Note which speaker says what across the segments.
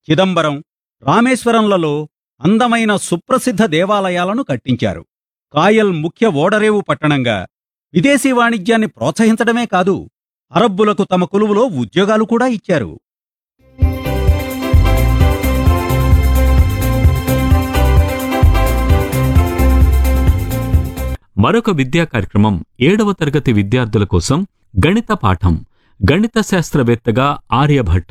Speaker 1: చిదంబరం రామేశ్వరంలలో అందమైన సుప్రసిద్ధ దేవాలయాలను కట్టించారు కాయల్ ముఖ్య ఓడరేవు పట్టణంగా విదేశీ వాణిజ్యాన్ని ప్రోత్సహించడమే కాదు అరబ్బులకు తమ కొలువులో ఉద్యోగాలు కూడా ఇచ్చారు
Speaker 2: మరొక విద్యా కార్యక్రమం ఏడవ తరగతి విద్యార్థుల కోసం గణిత పాఠం గణిత శాస్త్రవేత్తగా ఆర్యభట్ట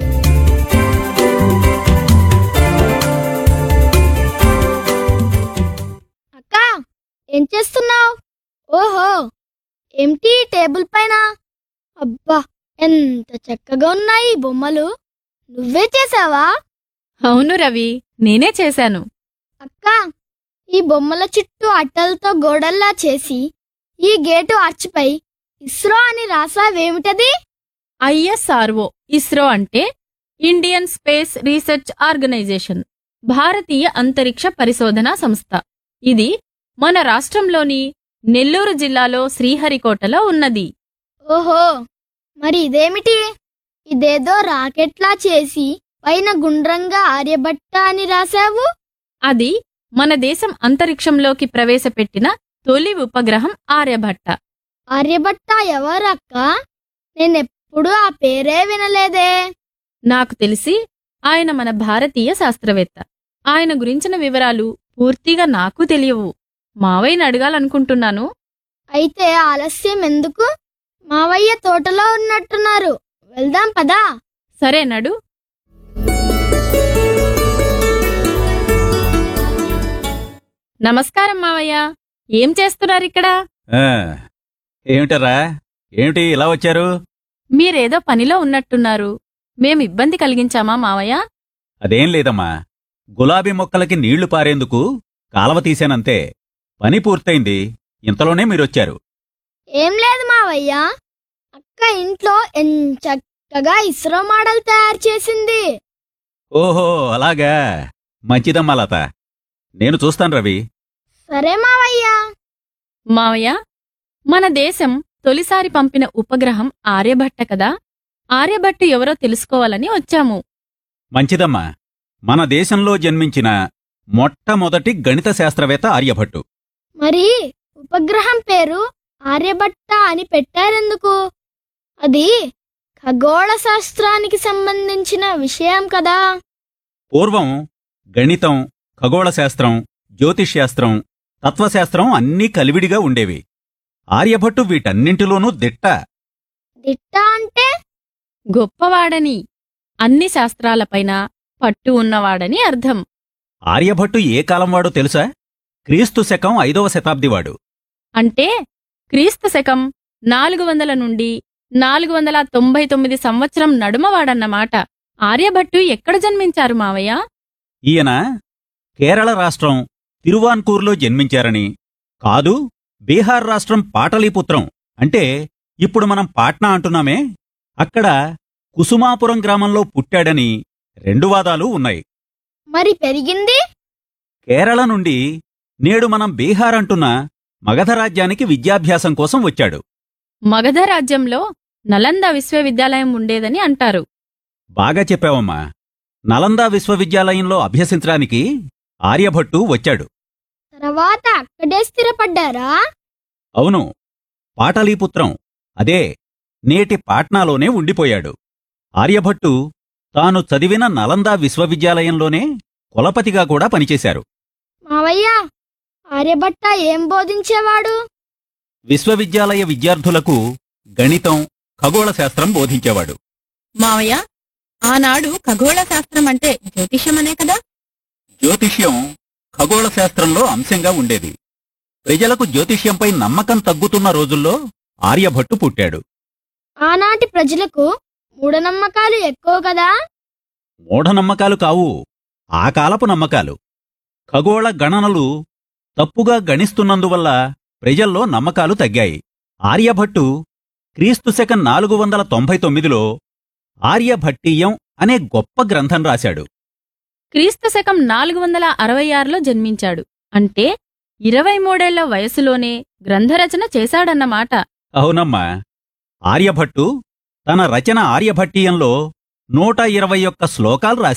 Speaker 3: అక్క ఏం చేస్తున్నావు ఓహో ఏమిటి ఈ టేబుల్ పైన అబ్బా ఎంత చక్కగా ఉన్నాయి ఈ బొమ్మలు నువ్వే చేసావా
Speaker 4: అవును రవి నేనే చేశాను
Speaker 3: అక్క ఈ బొమ్మల చుట్టూ అట్టలతో గోడల్లా చేసి ఈ గేటు ఆర్చిపై ఇస్రో అని రాసావేమిటది
Speaker 4: ఐఎస్ఆర్ఓ ఇస్రో అంటే ఇండియన్ స్పేస్ రీసెర్చ్ ఆర్గనైజేషన్ భారతీయ అంతరిక్ష పరిశోధనా సంస్థ ఇది మన రాష్ట్రంలోని నెల్లూరు జిల్లాలో శ్రీహరికోటలో ఉన్నది
Speaker 3: ఓహో మరి ఇదేమిటి ఇదేదో రాకెట్లా చేసి పైన గుండ్రంగా ఆర్యభట్ట అని రాశావు
Speaker 4: అది మన దేశం అంతరిక్షంలోకి ప్రవేశపెట్టిన తొలి ఉపగ్రహం ఆర్యభట్ట
Speaker 3: ఆర్యభట్ట ఎవరక్క నేనెప్పుడు ఆ పేరే వినలేదే
Speaker 4: నాకు తెలిసి ఆయన మన భారతీయ శాస్త్రవేత్త ఆయన గురించిన వివరాలు పూర్తిగా నాకు తెలియవు మావయ్యని అడగాలనుకుంటున్నాను
Speaker 3: అయితే ఆలస్యం ఎందుకు మావయ్య తోటలో ఉన్నట్టున్నారు వెళ్దాం పదా
Speaker 4: సరే నడు నమస్కారం మావయ్య ఏం చేస్తున్నారు ఇక్కడ
Speaker 1: ఆ, ఏమిటరా ఏమిటి ఇలా వచ్చారు
Speaker 4: మీరేదో పనిలో ఉన్నట్టున్నారు మేం ఇబ్బంది కలిగించామా మావయ్య
Speaker 1: అదేం లేదమ్మా గులాబీ మొక్కలకి నీళ్లు పారేందుకు కాలవ తీశానంతే పని పూర్తయింది ఇంతలోనే మీరొచ్చారు
Speaker 3: ఏం లేదు మావయ్య అక్క ఇంట్లో ఎంచక్కగా ఇస్రో మోడల్ తయారు చేసింది
Speaker 1: ఓహో అలాగా మంచిదమ్మా లత నేను చూస్తాను రవి
Speaker 3: సరే మావయ్య
Speaker 4: మావయ్య మన దేశం తొలిసారి పంపిన ఉపగ్రహం ఆర్యభట్ట కదా ఆర్యభట్టు ఎవరో తెలుసుకోవాలని వచ్చాము
Speaker 1: మంచిదమ్మా మన దేశంలో జన్మించిన మొట్టమొదటి గణిత శాస్త్రవేత్త ఆర్యభట్టు
Speaker 3: మరి ఉపగ్రహం పేరు ఆర్యభట్ట అని పెట్టారెందుకు అది ఖగోళ శాస్త్రానికి సంబంధించిన విషయం కదా
Speaker 1: పూర్వం గణితం ఖగోళ శాస్త్రం జ్యోతిష్శాస్త్రం తత్వశాస్త్రం అన్నీ కలివిడిగా ఉండేవి ఆర్యభట్టు వీటన్నింటిలోనూ దిట్ట
Speaker 3: దిట్ట అంటే
Speaker 4: గొప్పవాడని అన్ని శాస్త్రాలపైన పట్టు ఉన్నవాడని అర్థం
Speaker 1: ఆర్యభట్టు ఏ కాలం వాడో తెలుసా క్రీస్తు శకం ఐదవ శతాబ్దివాడు
Speaker 4: అంటే క్రీస్తు శకం నాలుగు వందల నుండి నాలుగు వందల తొంభై తొమ్మిది సంవత్సరం నడుమవాడన్నమాట ఆర్యభట్టు ఎక్కడ జన్మించారు మావయ్య
Speaker 1: ఈయన కేరళ రాష్ట్రం తిరువాన్కూర్లో జన్మించారని కాదు బీహార్ రాష్ట్రం పాటలీపుత్రం అంటే ఇప్పుడు మనం పాట్నా అంటున్నామే అక్కడ కుసుమాపురం గ్రామంలో పుట్టాడని రెండు వాదాలు ఉన్నాయి
Speaker 3: మరి పెరిగింది
Speaker 1: కేరళ నుండి నేడు మనం బీహార్ అంటున్న మగధ రాజ్యానికి విద్యాభ్యాసం కోసం వచ్చాడు
Speaker 4: మగధ రాజ్యంలో నలంద విశ్వవిద్యాలయం ఉండేదని అంటారు
Speaker 1: బాగా చెప్పావమ్మా నలందా విశ్వవిద్యాలయంలో అభ్యసించడానికి ఆర్యభట్టు వచ్చాడు
Speaker 3: తర్వాత అక్కడే స్థిరపడ్డారా
Speaker 1: అవును పాటలీపుత్రం అదే నేటి పాట్నాలోనే ఉండిపోయాడు ఆర్యభట్టు తాను చదివిన నలందా విశ్వవిద్యాలయంలోనే కులపతిగా కూడా పనిచేశారు
Speaker 3: మావయ్య ఆర్యభట్ట ఏం బోధించేవాడు
Speaker 1: విశ్వవిద్యాలయ విద్యార్థులకు గణితం ఖగోళ శాస్త్రం బోధించేవాడు
Speaker 4: మావయ్య ఆనాడు ఖగోళ శాస్త్రం అంటే జ్యోతిషమనే కదా
Speaker 1: జ్యోతిష్యం ఖగోళ శాస్త్రంలో అంశంగా ఉండేది ప్రజలకు జ్యోతిష్యంపై నమ్మకం తగ్గుతున్న రోజుల్లో ఆర్యభట్టు పుట్టాడు
Speaker 3: ఆనాటి ప్రజలకు మూఢనమ్మకాలు ఎక్కువ కదా
Speaker 1: మూఢనమ్మకాలు కావు ఆ కాలపు నమ్మకాలు ఖగోళ గణనలు తప్పుగా గణిస్తున్నందువల్ల ప్రజల్లో నమ్మకాలు తగ్గాయి ఆర్యభట్టు క్రీస్తు శకం నాలుగు వందల తొంభై తొమ్మిదిలో ఆర్యభట్టీయం అనే గొప్ప గ్రంథం రాశాడు
Speaker 4: క్రీస్తు శకం నాలుగు వందల అరవై ఆరులో జన్మించాడు అంటే ఇరవై మూడేళ్ల వయసులోనే గ్రంథరచన చేశాడన్నమాట
Speaker 1: అవునమ్మా ఆర్యభట్టు తన రచన ఆర్యభట్టీయంలో నూట ఇరవై ఒక్క శ్లోకాలు రాశాడు